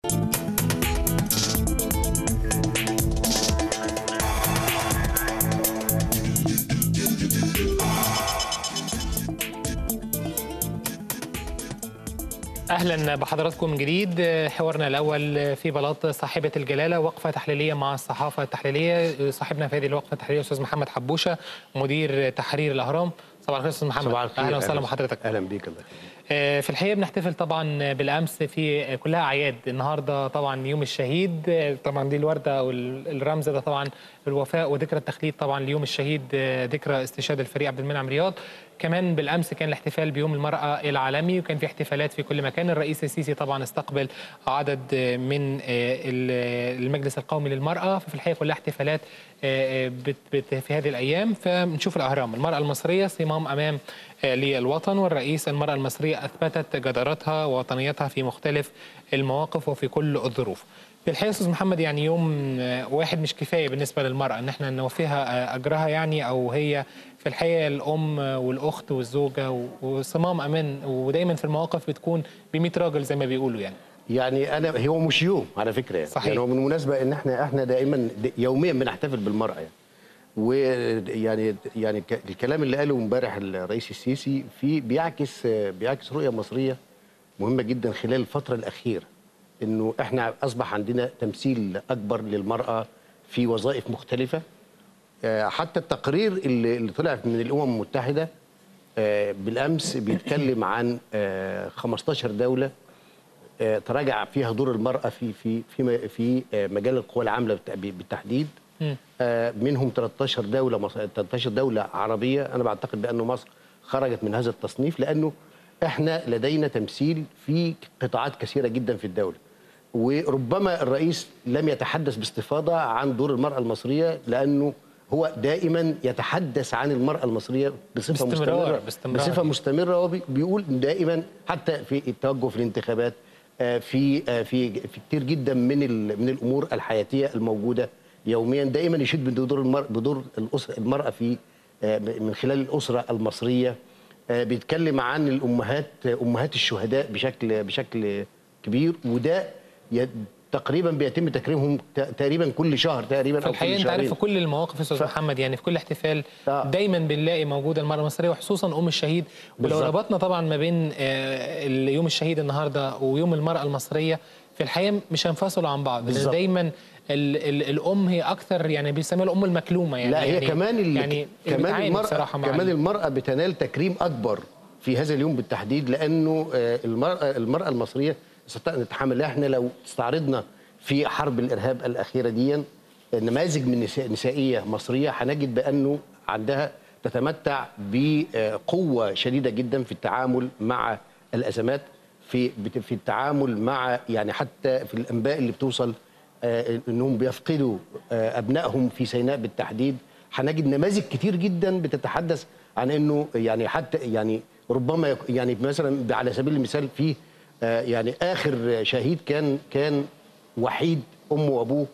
اهلا بحضراتكم من جديد حوارنا الاول في بلاط صاحبه الجلاله وقفه تحليليه مع الصحافه التحليليه صاحبنا في هذه الوقفه التحليليه استاذ محمد حبوشه مدير تحرير الاهرام صباح الخير استاذ محمد صباح الخير اهلا وسهلا بحضرتك اهلا بيك الله آه، في الحقيقه بنحتفل طبعا بالامس في كلها اعياد النهارده طبعا يوم الشهيد آه، طبعا دي الورده او ال- الرمز ده طبعا الوفاء وذكرى التخليد طبعا ليوم الشهيد آه، ذكرى استشهاد الفريق عبد المنعم رياض كمان بالامس كان الاحتفال بيوم المراه العالمي وكان في احتفالات في كل مكان الرئيس السيسي طبعا استقبل عدد آه، من آه، ال- المجلس القومي للمراه ففي الحقيقه كلها احتفالات آه، آه، بت بت في هذه الايام فبنشوف الاهرام المراه المصريه صمام امام آه، للوطن والرئيس المراه المصريه اثبتت جدارتها ووطنيتها في مختلف المواقف وفي كل الظروف في الحقيقه استاذ محمد يعني يوم آه، واحد مش كفايه بالنسبه للمراه ان احنا نوفيها آه، اجرها يعني او هي في الحقيقه الام والاخت والزوجه و- وصمام امان ودايما في المواقف بتكون ب 100 راجل زي ما بيقولوا يعني يعني انا هو مش يوم على فكره يعني, صحيح. يعني هو بالمناسبه ان احنا احنا دائما د- يوميا بنحتفل بالمراه يعني ويعني يعني ك- الكلام اللي قاله امبارح الرئيس السيسي في بيعكس بيعكس رؤيه مصريه مهمه جدا خلال الفتره الاخيره انه احنا اصبح عندنا تمثيل اكبر للمراه في وظائف مختلفه آه، حتى التقرير اللي اللي طلع من الامم المتحده آه، بالامس بيتكلم عن آه، 15 دوله آه، تراجع فيها دور المراه في في في م- في آه، مجال القوى العامله بالت- بالتحديد مم. آه، منهم 13 دوله مص- 13 دوله عربيه انا بعتقد بان مصر خرجت من هذا التصنيف لانه احنا لدينا تمثيل في قطاعات كثيره جدا في الدوله وربما الرئيس لم يتحدث باستفاضه عن دور المراه المصريه لانه هو دائما يتحدث عن المراه المصريه بصفه باستمرار- مستمره باستمرار. بصفه مستمره هو بي- بيقول دائما حتى في التوجه في الانتخابات آه، في آه، في في كتير جدا من ال- من الامور الحياتيه الموجوده يوميا دائما يشيد بدور المرأة بدور الأسرة المراه في آه، من خلال الاسره المصريه آه، بيتكلم عن الامهات آه، امهات الشهداء بشكل بشكل كبير وده ي- تقريبا بيتم تكريمهم ت- تقريبا كل شهر تقريبا في او الحقيقه كل انت عارف شهرين في كل المواقف يا استاذ ف- محمد يعني في كل احتفال آه. دايما بنلاقي موجوده المراه المصريه وخصوصا ام الشهيد ولو بالظبط. ربطنا طبعا ما بين آه، يوم الشهيد النهارده ويوم المراه المصريه في الحقيقه مش هينفصلوا عن بعض لان بالظبط. دايما ال ال الام هي اكثر يعني بيسموها الام المكلومه يعني لا هي يعني كمان ال... يعني اللي كمان بتعاني المرأة بصراحه مع كمان ال- المرأة بتنال تكريم أكبر في هذا اليوم بالتحديد لأنه آه، المرأة المرأة المصرية استطاعت أن تتحمل احنا لو استعرضنا في حرب الإرهاب الأخيرة دي نماذج من نساء نسائية مصرية هنجد بأنه عندها تتمتع بقوة شديدة جدا في التعامل مع الأزمات في بت- في التعامل مع يعني حتى في الأنباء اللي بتوصل آه، انهم بيفقدوا آه، ابنائهم في سيناء بالتحديد هنجد نماذج كتير جدا بتتحدث عن انه يعني حتى يعني ربما يك- يعني مثلا على سبيل المثال في آه، يعني اخر شهيد كان كان وحيد امه وابوه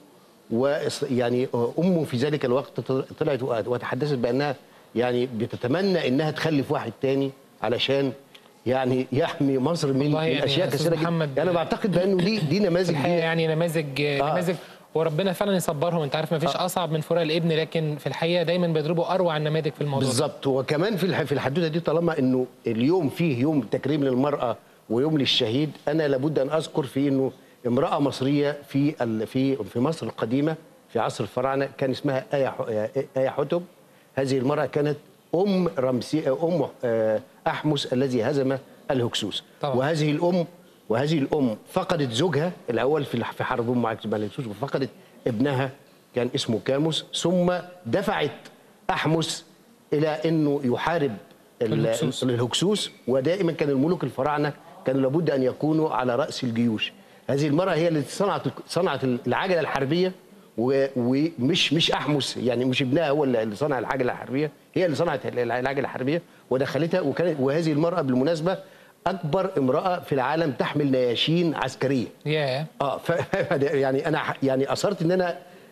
ويعني امه في ذلك الوقت طلعت وتحدثت بانها يعني بتتمنى انها تخلف واحد تاني علشان يعني يحمي مصر من والله يعني من اشياء يا أستاذ كثيره جدا محمد، يعني انا بعتقد بانه دي دي في نماذج الحقيقه دي يعني نماذج آه. نماذج وربنا فعلا يصبرهم انت عارف ما فيش آه. اصعب من فراق الابن لكن في الحقيقه دايما بيضربوا اروع النماذج في الموضوع ده. بالظبط وكمان في الح- في الحدوته دي طالما انه اليوم فيه يوم تكريم للمراه ويوم للشهيد انا لابد ان اذكر في انه امراه مصريه في ال- في في مصر القديمه في عصر الفراعنه كان اسمها ايه ح- ايه حتب هذه المراه كانت ام رمسي ام آه، احمس الذي هزم الهكسوس طبعا. وهذه الام وهذه الام فقدت زوجها الاول في الح- في حرب ام الهكسوس وفقدت ابنها كان اسمه كاموس ثم دفعت احمس الى انه يحارب ال- الهكسوس. الهكسوس ودائما كان الملوك الفراعنه كانوا لابد ان يكونوا على راس الجيوش هذه المراه هي التي صنعت صنعت العجله الحربيه و- ومش مش احمس يعني مش ابنها هو اللي اللي صنع العجله الحربيه هي اللي صنعت العجله الحربيه ودخلتها وكانت وهذه المراه بالمناسبه اكبر امراه في العالم تحمل نياشين عسكريه ياه اه ف... يعني انا ح- يعني اصرت ان انا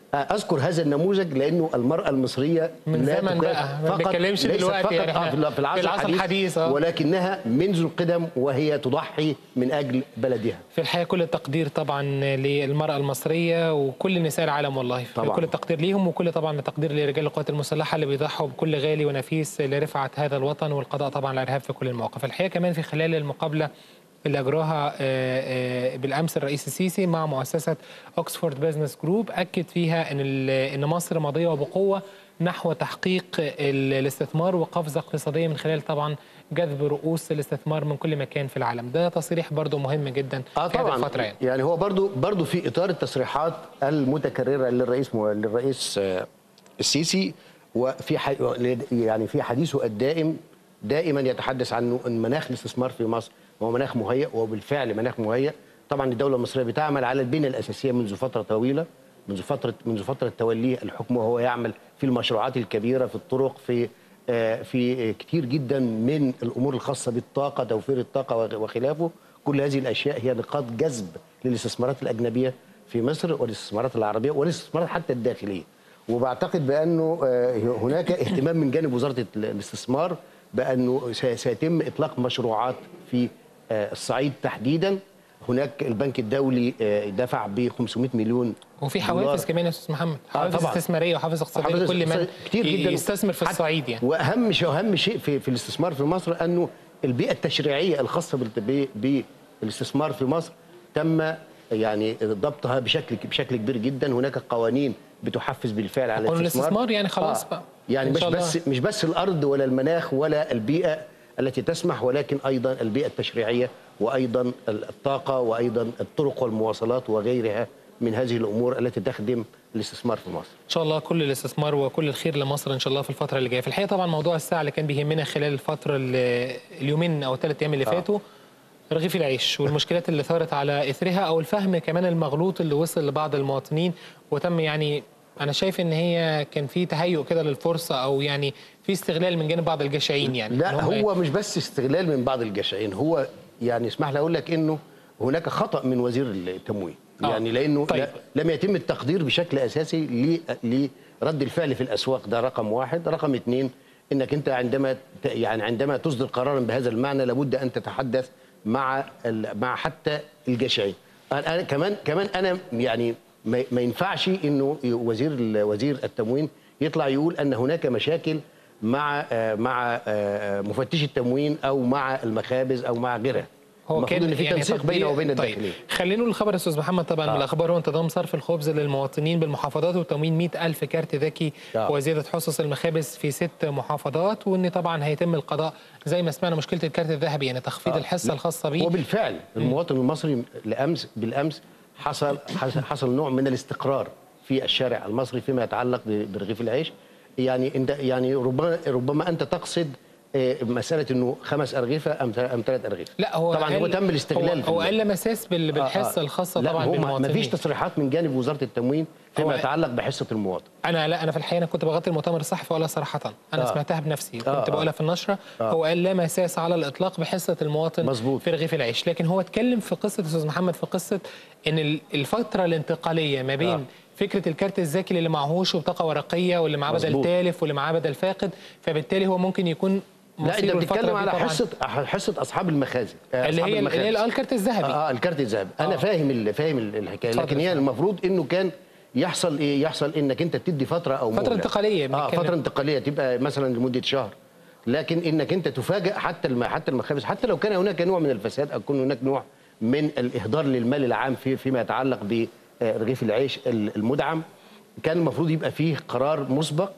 اذكر هذا النموذج لانه المراه المصريه من لا زمن تكاد بقى، ما فقط- بنتكلمش ليست دلوقتي فقط يعني آه، إحنا في في العصر, في العصر الحديث، آه. ولكنها منذ القدم وهي تضحي من اجل بلدها في الحقيقه كل التقدير طبعا للمراه المصريه وكل نساء العالم والله طبعاً. كل التقدير ليهم وكل طبعا التقدير لرجال القوات المسلحه اللي بيضحوا بكل غالي ونفيس لرفعه هذا الوطن والقضاء طبعا على الارهاب في كل المواقف الحقيقه كمان في خلال المقابله اللي اجراها آه، آه، بالامس الرئيس السيسي مع مؤسسه اوكسفورد بزنس جروب اكد فيها ان ال- ان مصر ماضيه وبقوه نحو تحقيق ال- الاستثمار وقفزه اقتصاديه من خلال طبعا جذب رؤوس الاستثمار من كل مكان في العالم ده تصريح برضو مهم جدا اه في هذه طبعا الفتره يعني. يعني هو برضو برضو في اطار التصريحات المتكرره للرئيس للرئيس آه، السيسي وفي ح- يعني في حديثه الدائم دائما يتحدث عنه ان مناخ الاستثمار في مصر هو مناخ مهيئ وبالفعل مناخ مهيئ طبعا الدوله المصريه بتعمل على البنيه الاساسيه منذ فتره طويله منذ فتره منذ فتره توليه الحكم وهو يعمل في المشروعات الكبيره في الطرق في آه، في كتير جدا من الامور الخاصه بالطاقه توفير الطاقه وغ- وخلافه كل هذه الاشياء هي نقاط جذب للاستثمارات الاجنبيه في مصر والاستثمارات العربيه والاستثمارات حتى الداخليه وبعتقد بانه آه، هناك اهتمام من جانب وزاره ال- الاستثمار بانه سي- سيتم اطلاق مشروعات في آه، الصعيد تحديدا هناك البنك الدولي آه، دفع ب 500 مليون وفي دولار. حوافز كمان يا استاذ محمد آه، حوافز طبعاً. استثماريه وحوافز اقتصاديه حافظ لكل من كتير جدا يستثمر في حتى- الصعيد يعني واهم شيء اهم شيء في, في الاستثمار في مصر انه البيئه التشريعيه الخاصه بالت- ب- بالاستثمار في مصر تم يعني ضبطها بشكل بشكل كبير جدا هناك قوانين بتحفز بالفعل على قانون الاستثمار الاستثمار يعني خلاص بقى. يعني إن مش شاء الله. بس مش بس الارض ولا المناخ ولا البيئه التي تسمح ولكن ايضا البيئه التشريعيه وايضا الطاقه وايضا الطرق والمواصلات وغيرها من هذه الامور التي تخدم الاستثمار في مصر ان شاء الله كل الاستثمار وكل الخير لمصر ان شاء الله في الفتره اللي جايه في الحقيقه طبعا موضوع الساعه اللي كان بيهمنا خلال الفتره اللي اليومين او الثلاث ايام اللي آه. فاتوا رغيف العيش والمشكلات اللي ثارت على اثرها او الفهم كمان المغلوط اللي وصل لبعض المواطنين وتم يعني انا شايف ان هي كان في تهيؤ كده للفرصه او يعني في استغلال من جانب بعض الجشعين يعني إن لا هم هو مش بس استغلال من بعض الجشعين هو يعني اسمح لي اقول لك انه هناك خطا من وزير التموين آه. يعني لانه طيب. لا لم يتم التقدير بشكل اساسي ل- لرد الفعل في الاسواق ده رقم واحد رقم اثنين انك انت عندما ت- يعني عندما تصدر قرارا بهذا المعنى لابد ان تتحدث مع ال- مع حتى الجشعين انا أنا كمان كمان انا يعني ما ما ينفعش انه وزير ال- وزير التموين يطلع يقول ان هناك مشاكل مع آه، مع آه، مفتشي التموين او مع المخابز او مع غيرها هو المفروض كان ان في يعني تنسيق تقدير- بينه وبين طيب الداخليه خلينا نقول الخبر يا استاذ محمد طبعا آه. من الاخبار هو انتظام صرف الخبز للمواطنين بالمحافظات وتموين 100 الف كارت ذكي آه. وزياده حصص المخابز في ست محافظات وان طبعا هيتم القضاء زي ما سمعنا مشكله الكارت الذهبي يعني تخفيض الحصه الخاصه بيه وبالفعل المواطن المصري الامس بالامس حصل حصل, حصل نوع من الاستقرار في الشارع المصري فيما يتعلق ب- برغيف العيش يعني انت يعني ربما ربما انت تقصد آه، مساله انه خمس ارغفه ام ام ثلاث ارغفه لا هو طبعا هو قال- تم الاستغلال هو, في هو ال- قال مساس بال- بالحصه آه، آه. الخاصه لا طبعا هو ما- بالمواطنين ما فيش تصريحات من جانب وزاره التموين هو- فيما يتعلق بحصه المواطن انا لا انا في الحقيقه انا كنت بغطي المؤتمر الصحفي ولا صراحه انا آه. سمعتها بنفسي كنت آه، آه. بقولها في النشره هو قال لا مساس على الاطلاق بحصه المواطن مظبوط. في رغيف العيش لكن هو اتكلم في قصه استاذ محمد في قصه ان ال- الفتره الانتقاليه ما بين آه. فكره الكارت الذكي اللي معهوش وبطاقه ورقيه واللي معاه بدل مظبوط. تالف واللي معاه بدل فاقد فبالتالي هو ممكن يكون لا انت مصيره الفترة بتتكلم دي على طبعاً حصه حصه اصحاب المخازن آه، اللي أصحاب هي اللي هي المخازن. آه، الكارت الذهبي اه الكارت الذهبي انا آه. فاهم ال- فاهم ال- الحكايه اتفضل لكن هي اتفضل. المفروض انه كان يحصل ايه يحصل انك انت تدي فتره او فترة مهلة. انتقالية اه بنتكلم. فتره انتقاليه تبقى مثلا لمده شهر لكن انك انت تفاجئ حتى الم... حتى المخابز حتى لو كان هناك نوع من الفساد او يكون هناك نوع من الاهدار للمال العام في فيما يتعلق برغيف العيش ال- المدعم كان المفروض يبقى فيه قرار مسبق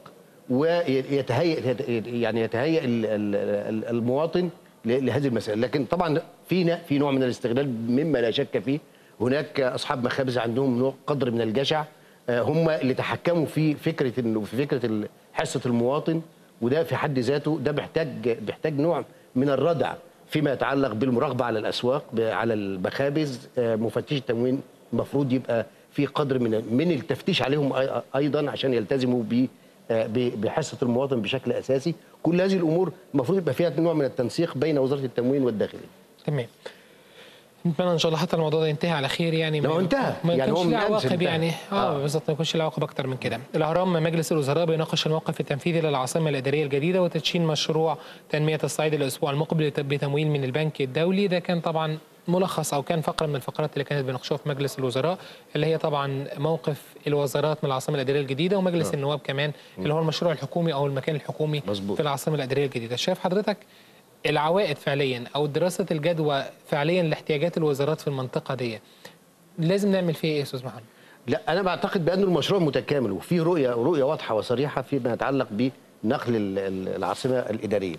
ويتهيئ يعني يتهيئ ال- ال- ال- المواطن ل- لهذه المسائل لكن طبعا في ن- في نوع من الاستغلال مما لا شك فيه هناك اصحاب مخابز عندهم نوع قدر من الجشع آه، هم اللي تحكموا في فكره انه في فكره ال- حصه المواطن وده في حد ذاته ده بيحتاج بيحتاج نوع من الردع فيما يتعلق بالمراقبه على الاسواق ب- على المخابز آه، مفتش التموين المفروض يبقى في قدر من من التفتيش عليهم أي- ايضا عشان يلتزموا ب آه، ب- بحصه المواطن بشكل اساسي كل هذه الامور المفروض يبقى فيها نوع من التنسيق بين وزاره التموين والداخليه تمام نتمنى ان شاء الله حتى الموضوع ده ينتهي على خير يعني لا، هو ما- انتهى. ما يعني هو يكونش من له أمس عواقب انتهى. يعني اه آه. بالظبط ما يكونش له عواقب اكتر من كده الاهرام مجلس الوزراء بيناقش الموقف التنفيذي للعاصمه الاداريه الجديده وتدشين مشروع تنميه الصعيد الاسبوع المقبل بتمويل من البنك الدولي ده كان طبعا ملخص او كان فقره من الفقرات اللي كانت بيناقشوها في مجلس الوزراء اللي هي طبعا موقف الوزارات من العاصمه الاداريه الجديده ومجلس النواب كمان اللي هو المشروع الحكومي او المكان الحكومي مظبوط. في العاصمه الاداريه الجديده شايف حضرتك العوائد فعليا او دراسه الجدوى فعليا لاحتياجات الوزارات في المنطقه دي لازم نعمل فيه ايه يا استاذ محمد؟ لا انا بعتقد بانه المشروع متكامل وفيه رؤيه رؤيه واضحه وصريحه فيما يتعلق بنقل ال- ال- العاصمه الاداريه.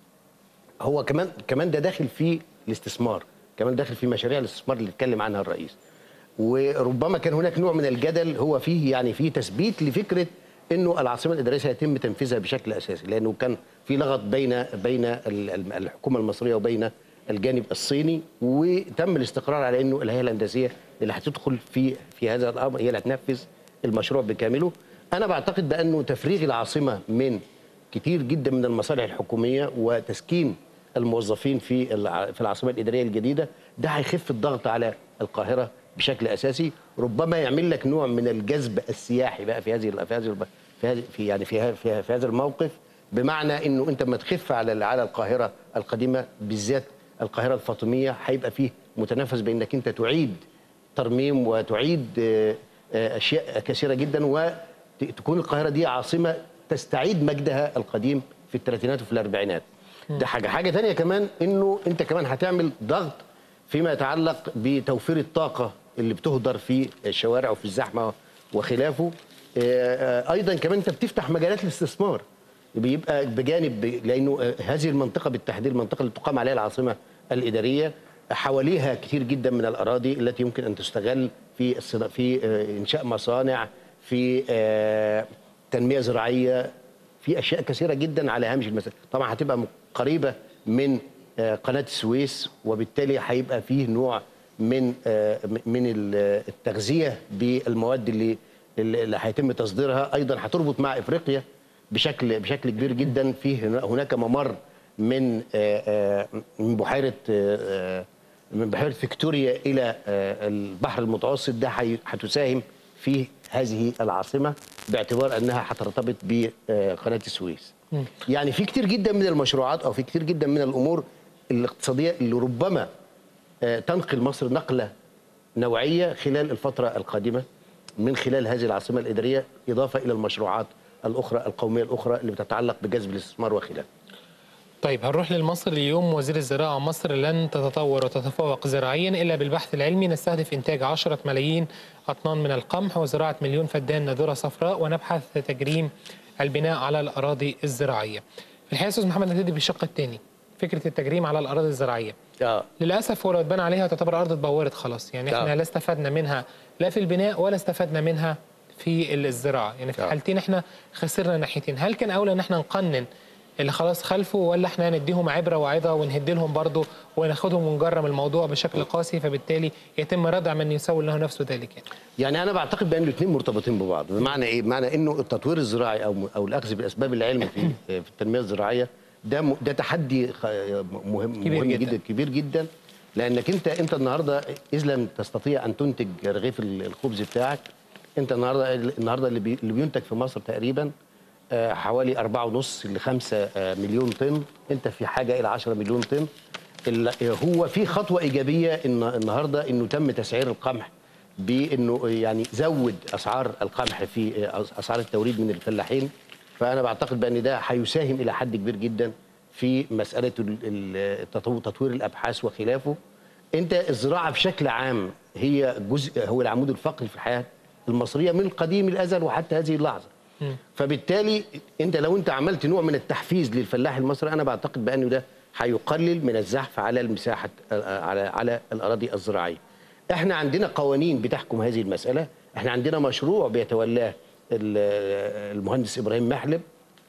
هو كمان كمان ده داخل في الاستثمار، كمان داخل في مشاريع الاستثمار اللي اتكلم عنها الرئيس. وربما كان هناك نوع من الجدل هو فيه يعني فيه تثبيت لفكره انه العاصمه الاداريه سيتم تنفيذها بشكل اساسي لانه كان في لغط بين بين ال- ال- الحكومه المصريه وبين الجانب الصيني وتم الاستقرار على انه الهيئه الهندسيه اللي هتدخل في في هذا الامر هي اللي هتنفذ المشروع بكامله. انا بعتقد بانه تفريغ العاصمه من كتير جدا من المصالح الحكوميه وتسكين الموظفين في الع- في العاصمه الاداريه الجديده ده هيخف الضغط على القاهره بشكل اساسي ربما يعمل لك نوع من الجذب السياحي بقى في هذه في هذه في هذه في يعني في ه- في, في هذا الموقف بمعنى انه انت لما تخف على على القاهره القديمه بالذات القاهره الفاطميه هيبقى فيه متنافس بانك انت تعيد ترميم وتعيد آه، آه، اشياء كثيره جدا وتكون القاهره دي عاصمه تستعيد مجدها القديم في الثلاثينات وفي الاربعينات ده حاجه حاجه ثانيه كمان انه انت كمان هتعمل ضغط فيما يتعلق بتوفير الطاقه اللي بتهدر في الشوارع وفي الزحمه وخلافه آه، آه، ايضا كمان انت بتفتح مجالات الاستثمار بيبقى بجانب لانه آه، هذه المنطقه بالتحديد المنطقه اللي تقام عليها العاصمه الاداريه حواليها كثير جدا من الاراضي التي يمكن ان تستغل في الصنا- في آه، انشاء مصانع في آه، تنميه زراعيه في اشياء كثيره جدا على هامش المسافه طبعا هتبقى م- قريبه من آه، قناه السويس وبالتالي هيبقى فيه نوع من آه، م- من ال- التغذيه بالمواد اللي اللي اللي هيتم تصديرها ايضا هتربط مع افريقيا بشكل بشكل كبير جدا فيه هنا- هناك ممر من آه، آه، من بحيره آه، آه، من بحيره فيكتوريا الى آه، البحر المتوسط ده هي- هتساهم في هذه العاصمه باعتبار انها هترتبط بقناه السويس. يعني في كتير جدا من المشروعات او في كتير جدا من الامور الاقتصاديه اللي ربما آه، تنقل مصر نقله نوعيه خلال الفتره القادمه من خلال هذه العاصمه الاداريه اضافه الى المشروعات الاخرى القوميه الاخرى اللي بتتعلق بجذب الاستثمار وخلافه. طيب هنروح للمصري اليوم وزير الزراعة مصر لن تتطور وتتفوق زراعيا إلا بالبحث العلمي نستهدف إنتاج 10 ملايين أطنان من القمح وزراعة مليون فدان ذرة صفراء ونبحث تجريم البناء على الأراضي الزراعية في الحقيقة أستاذ محمد نبتدي بالشق الثاني فكرة التجريم على الأراضي الزراعية اه للأسف ولو اتبنى عليها تعتبر أرض اتبورت خلاص يعني احنا آه. لا استفدنا منها لا في البناء ولا استفدنا منها في الزراعة يعني في آه. الحالتين احنا خسرنا ناحيتين هل كان أولى إن احنا نقنن اللي خلاص خلفه ولا احنا نديهم عبرة وعظة ونهد لهم برضه وناخدهم ونجرم الموضوع بشكل قاسي فبالتالي يتم ردع من يسول له نفسه ذلك يعني. يعني انا بعتقد بان الاثنين مرتبطين ببعض بمعنى ايه بمعنى انه التطوير الزراعي او او الاخذ باسباب العلم في في التنميه الزراعيه ده م- ده تحدي خ- مهم كبير مهم جداً. جدا كبير جدا لانك انت انت النهارده اذ لم تستطيع ان تنتج رغيف ال- الخبز بتاعك انت النهارده النهارده اللي بي- اللي بينتج في مصر تقريبا آه، حوالي 4.5 ل 5 مليون طن انت في حاجه الى 10 مليون طن ال- هو في خطوه ايجابيه ان النهارده انه تم تسعير القمح بانه يعني زود اسعار القمح في اسعار التوريد من الفلاحين فانا بعتقد بان ده هيساهم الى حد كبير جدا في مساله ال- ال- التطو- تطوير الابحاث وخلافه انت الزراعه بشكل عام هي جزء هو العمود الفقري في الحياه المصريه من قديم الازل وحتى هذه اللحظه فبالتالي انت لو انت عملت نوع من التحفيز للفلاح المصري انا بعتقد بانه ده هيقلل من الزحف على المساحه على على الاراضي الزراعيه. احنا عندنا قوانين بتحكم هذه المساله، احنا عندنا مشروع بيتولاه ال- المهندس ابراهيم محلب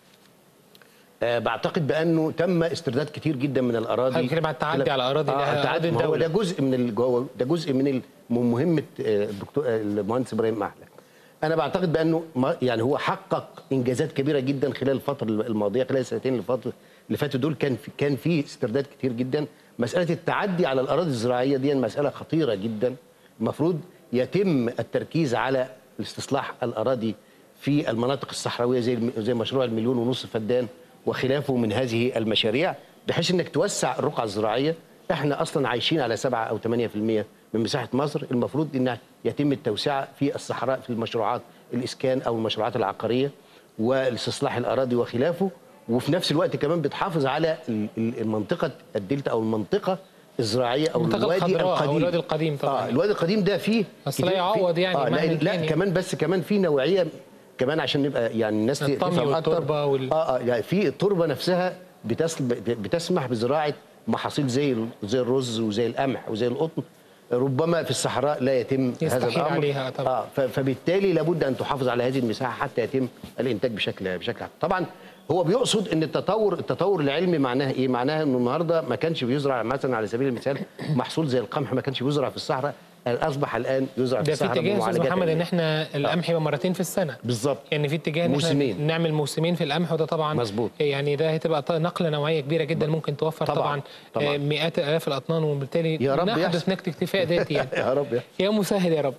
آه، بعتقد بانه تم استرداد كتير جدا من الاراضي حضرتك بتتكلم عن التعدي على أراضي لها التعدي أراضي ما هو الدولة. ده جزء من ال- هو ده جزء من ال- من مهمه آه، الدكتور آه، المهندس ابراهيم محلب انا بعتقد بانه ما- يعني هو حقق انجازات كبيره جدا خلال الفتره الماضيه خلال السنتين اللي فاتوا اللي فاتوا دول كان في كان في استرداد كتير جدا مساله التعدي على الاراضي الزراعيه دي مساله خطيره جدا المفروض يتم التركيز على استصلاح الاراضي في المناطق الصحراويه زي الم- زي مشروع المليون ونص فدان وخلافه من هذه المشاريع بحيث انك توسع الرقعه الزراعيه احنا اصلا عايشين على 7 او 8% من مساحه مصر المفروض ان يتم التوسعه في الصحراء في المشروعات الاسكان او المشروعات العقاريه والاستصلاح الاراضي وخلافه وفي نفس الوقت كمان بتحافظ على ال- ال- المنطقه الدلتا او المنطقه الزراعيه او المنطقة الوادي الخضراء أو القديم الوادي القديم طبعاً. آه الوادي القديم ده فيه أصل لا كتير- يعوض فيه- يعني آه لا, مهما لا كان كمان بس كمان في نوعيه كمان عشان نبقى يعني الناس الطمي تفهم اكتر والتربة وال- اه اه يعني في التربه نفسها بتسل بتسمح بزراعه محاصيل زي ال- زي الرز وزي القمح وزي القطن ربما في الصحراء لا يتم هذا يستحيل الامر عليها طبعاً. اه ف- فبالتالي لابد ان تحافظ على هذه المساحه حتى يتم الانتاج بشكل بشكل عام. طبعا هو بيقصد ان التطور التطور العلمي معناه ايه؟ معناها انه النهارده ما كانش بيزرع مثلا على سبيل المثال محصول زي القمح ما كانش بيزرع في الصحراء اصبح الان يزرع في ده في الصحراء اتجاه يا استاذ بمعالجات محمد ان علمية. احنا القمح يبقى مرتين في السنه بالظبط يعني في اتجاه ان احنا موسمين. نعمل موسمين في القمح وده طبعا مظبوط. يعني ده هتبقى ط- نقله نوعيه كبيره جدا ممكن توفر طبعاً. طبعا, طبعاً. آه، مئات الالاف الاطنان وبالتالي يا رب نحدث يحصل. نكت اكتفاء ذاتي يعني يا رب يا يا مسهل يا رب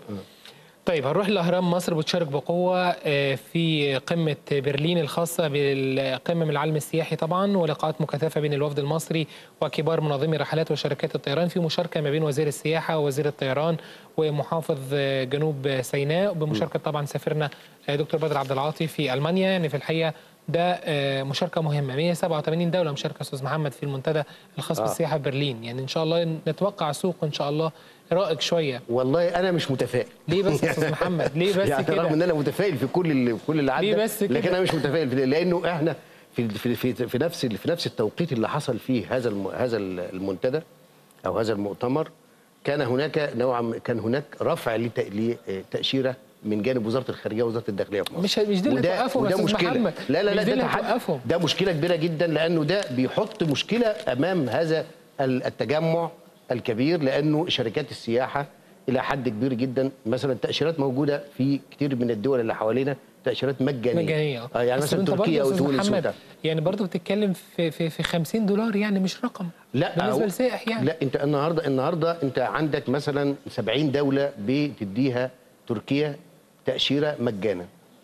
طيب هنروح لاهرام مصر بتشارك بقوه آه، في قمه برلين الخاصه بالقمه من العالم السياحي طبعا ولقاءات مكثفه بين الوفد المصري وكبار منظمي رحلات وشركات الطيران في مشاركه ما بين وزير السياحه ووزير الطيران ومحافظ آه، جنوب سيناء بمشاركه طبعا سفيرنا آه، دكتور بدر عبد العاطي في المانيا يعني في الحقيقه ده آه، مشاركه مهمه 187 دوله مشاركه استاذ محمد في المنتدى الخاص آه. بالسياحه في برلين يعني ان شاء الله نتوقع سوق ان شاء الله رائج شويه والله انا مش متفائل ليه بس يا استاذ محمد ليه بس يعني كده رغم ان انا متفائل في كل اللي في كل اللي عدى ليه بس كده؟ لكن انا مش متفائل في لانه احنا في في في, في نفس في نفس التوقيت اللي حصل فيه هذا الم هذا المنتدى او هذا المؤتمر كان هناك نوعا ما- كان هناك رفع لت- لتاشيره من جانب وزاره الخارجيه ووزاره الداخليه في مصر مش مش دي اللي وده- توقفهم يا وده استاذ مشكلة. محمد لا لا مش لا دي ده اللي تحدي توقفهم ده مشكله كبيره جدا لانه ده بيحط مشكله امام هذا ال- التجمع الكبير لانه شركات السياحه الى حد كبير جدا مثلا التاشيرات موجوده في كتير من الدول اللي حوالينا تاشيرات مجانيه مجانيه آه يعني بس مثلا انت برضه تركيا يا أستاذ وتونس محمد وبتاع. يعني برضه بتتكلم في في في 50 دولار يعني مش رقم لا بالنسبه هو- لسائح يعني لا انت النهارده النهارده انت عندك مثلا 70 دوله بتديها تركيا تاشيره مجانا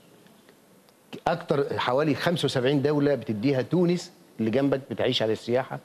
اكتر حوالي 75 دوله بتديها تونس اللي جنبك بتعيش على السياحه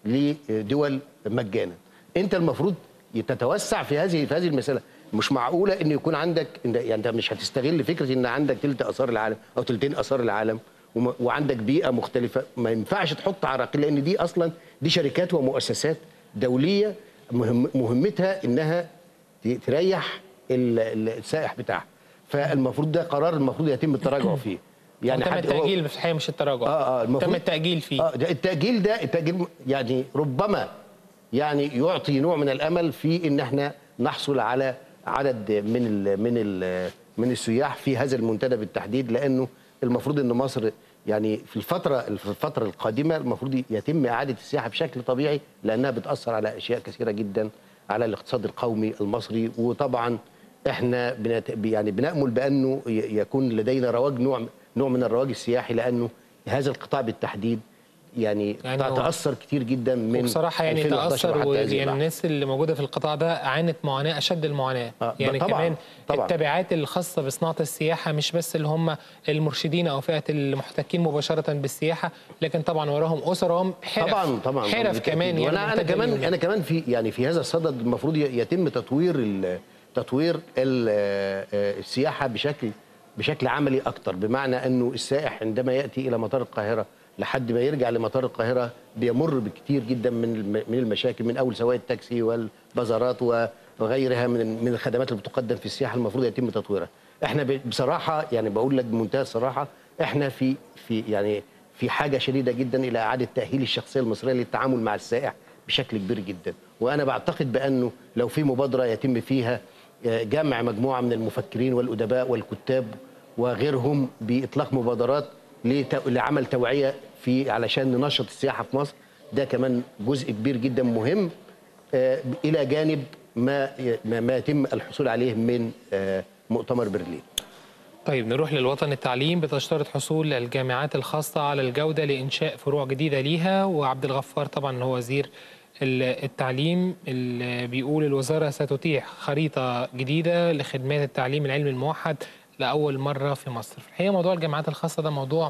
لدول مجانا انت المفروض تتوسع في هذه في هذه المساله مش معقوله ان يكون عندك إن- يعني انت مش هتستغل فكره ان عندك تلت اثار العالم او تلتين اثار العالم وم- وعندك بيئه مختلفه ما ينفعش تحط عراقيل لان دي اصلا دي شركات ومؤسسات دوليه مهم مهمتها انها ت- تريح ال- ال- السائح بتاعها فالمفروض ده قرار المفروض يتم التراجع فيه يعني تم حد- هو- التاجيل في الحقيقه مش التراجع اه اه المفروض تم التاجيل فيه اه ده التاجيل ده التاجيل يعني ربما يعني يعطي نوع من الامل في ان احنا نحصل على عدد من ال من ال من السياح في هذا المنتدى بالتحديد لانه المفروض ان مصر يعني في الفتره في الفتره القادمه المفروض يتم اعاده السياحه بشكل طبيعي لانها بتاثر على اشياء كثيره جدا على الاقتصاد القومي المصري وطبعا احنا بنت... يعني بنامل بانه ي- يكون لدينا رواج نوع نوع من الرواج السياحي لانه هذا القطاع بالتحديد يعني, يعني هو- تاثر كتير جدا من وبصراحه يعني 2011 تاثر وحتى و- هذه يعني اللحظة. الناس اللي موجوده في القطاع ده عانت معاناه اشد المعاناه آه، يعني طبعاً، كمان طبعاً. التبعات الخاصه بصناعه السياحه مش بس اللي هم المرشدين او فئه المحتكين مباشره بالسياحه لكن طبعا وراهم اسرهم حرف طبعا طبعا حرف بالتأكيد. كمان يعني وانا انا منتجة كمان ليهم. انا كمان في يعني في هذا الصدد المفروض ي- يتم تطوير ال- تطوير ال- آه، السياحه بشكل بشكل عملي اكتر بمعنى انه السائح عندما ياتي الى مطار القاهره لحد ما يرجع لمطار القاهره بيمر بكتير جدا من الم- من المشاكل من اول سواق التاكسي والبازارات وغيرها من من الخدمات اللي بتقدم في السياحه المفروض يتم تطويرها احنا ب- بصراحه يعني بقول لك بمنتهى الصراحه احنا في في يعني في حاجه شديده جدا الى اعاده تاهيل الشخصيه المصريه للتعامل مع السائح بشكل كبير جدا وانا بعتقد بانه لو في مبادره يتم فيها آه، جمع مجموعه من المفكرين والادباء والكتاب وغيرهم باطلاق مبادرات لت- لعمل توعيه في علشان ننشط السياحه في مصر ده كمان جزء كبير جدا مهم آه، الى جانب ما ما ما يتم الحصول عليه من آه، مؤتمر برلين طيب نروح للوطن التعليم بتشترط حصول الجامعات الخاصة على الجودة لإنشاء فروع جديدة ليها وعبد الغفار طبعا هو وزير ال- التعليم اللي بيقول الوزاره ستتيح خريطه جديده لخدمات التعليم العلمي الموحد لاول مره في مصر. الحقيقه موضوع الجامعات الخاصه ده موضوع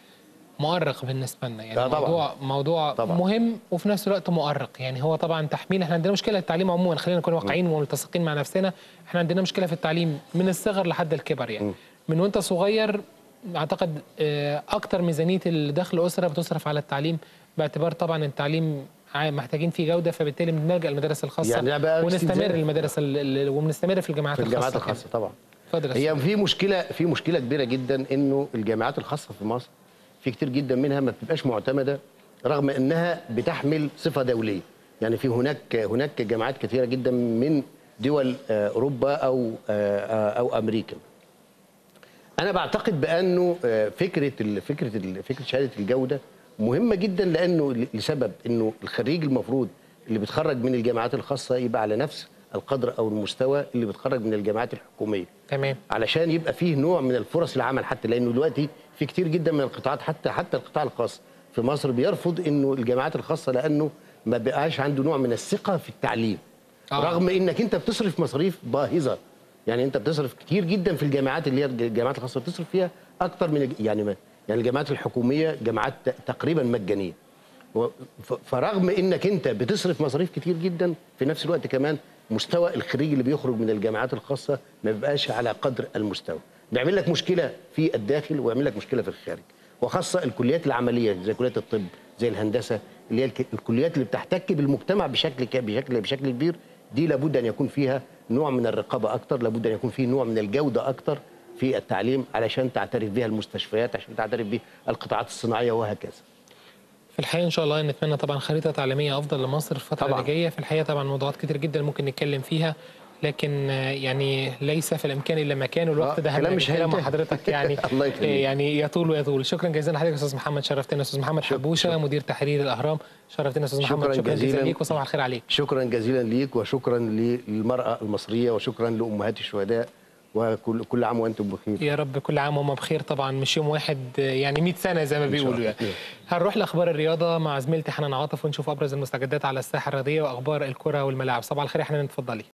مؤرق بالنسبه لنا يعني آه طبعاً. موضوع موضوع طبعاً. مهم وفي نفس الوقت مؤرق يعني هو طبعا تحميل احنا عندنا مشكله التعليم عموما خلينا نكون واقعيين وملتصقين مع نفسنا احنا عندنا مشكله في التعليم من الصغر لحد الكبر يعني من وانت صغير اعتقد آه، اكتر ميزانيه الدخل الاسره بتصرف على التعليم باعتبار طبعا التعليم ع- محتاجين فيه جوده فبالتالي بنلجا للمدارس الخاصه يعني ده بقى ونستمر استنزاف. للمدارس ال- ال- ونستمر في الجامعات في الجامعات الخاصه الخاصه طبعا اتفضل يا هي في مشكله في مشكله كبيره جدا انه الجامعات الخاصه في مصر في كتير جدا منها ما بتبقاش معتمده رغم انها بتحمل صفه دوليه يعني في هناك هناك جامعات كثيره جدا من دول آه، اوروبا او آه، آه، او امريكا انا بعتقد بانه آه، فكره ال- فكره ال- فكره شهاده الجوده مهمه جدا لانه ل- لسبب انه الخريج المفروض اللي بيتخرج من الجامعات الخاصه يبقى على نفس القدر او المستوى اللي بيتخرج من الجامعات الحكوميه تمام علشان يبقى فيه نوع من الفرص العمل حتى لانه دلوقتي في كتير جدا من القطاعات حتى حتى القطاع الخاص في مصر بيرفض انه الجامعات الخاصه لانه ما بقاش عنده نوع من الثقه في التعليم آه. رغم انك انت بتصرف مصاريف باهظه يعني انت بتصرف كتير جدا في الجامعات اللي هي الجامعات الخاصه بتصرف فيها اكتر من الج- يعني ما يعني الجامعات الحكوميه جامعات ت- تقريبا مجانيه و- ف- فرغم انك انت بتصرف مصاريف كتير جدا في نفس الوقت كمان مستوى الخريج اللي بيخرج من الجامعات الخاصه ما بيبقاش على قدر المستوى بيعمل لك مشكله في الداخل ويعمل لك مشكله في الخارج وخاصه الكليات العمليه زي كليات الطب زي الهندسه اللي هي الك- الكليات اللي بتحتك بالمجتمع بشكل ك- بشكل بشكل كبير دي لابد ان يكون فيها نوع من الرقابه اكتر لابد ان يكون فيه نوع من الجوده اكتر في التعليم علشان تعترف بها المستشفيات عشان تعترف بها القطاعات الصناعيه وهكذا في الحقيقه ان شاء الله نتمنى طبعا خريطه تعليميه افضل لمصر الفتره طبعاً. اللي جايه في الحقيقه طبعا موضوعات كتير جدا ممكن نتكلم فيها لكن آه، يعني ليس في الامكان الا مكان والوقت آه، ده كلام هنلاقي مش كلام مع هينتهي. حضرتك يعني الله يخليك. آه، يعني يطول ويطول شكرا جزيلا لحضرتك يا استاذ محمد شرفتنا استاذ محمد حبوشه مدير تحرير الاهرام شرفتنا يا استاذ محمد شكراً شكرا جزيلا جزيلاً. ليك وصباح الخير عليك شكرا جزيلا ليك وشكرا للمرأة المصرية وشكرا لأمهات الشهداء وكل كل عام وأنتم بخير يا رب كل عام وهم بخير طبعا مش يوم واحد آه، يعني 100 سنه زي ما شاء بيقولوا الله. يعني هنروح لاخبار الرياضه مع زميلتي حنان عاطف ونشوف ابرز المستجدات على الساحه الرياضيه واخبار الكره والملاعب صباح الخير يا حنان اتفضلي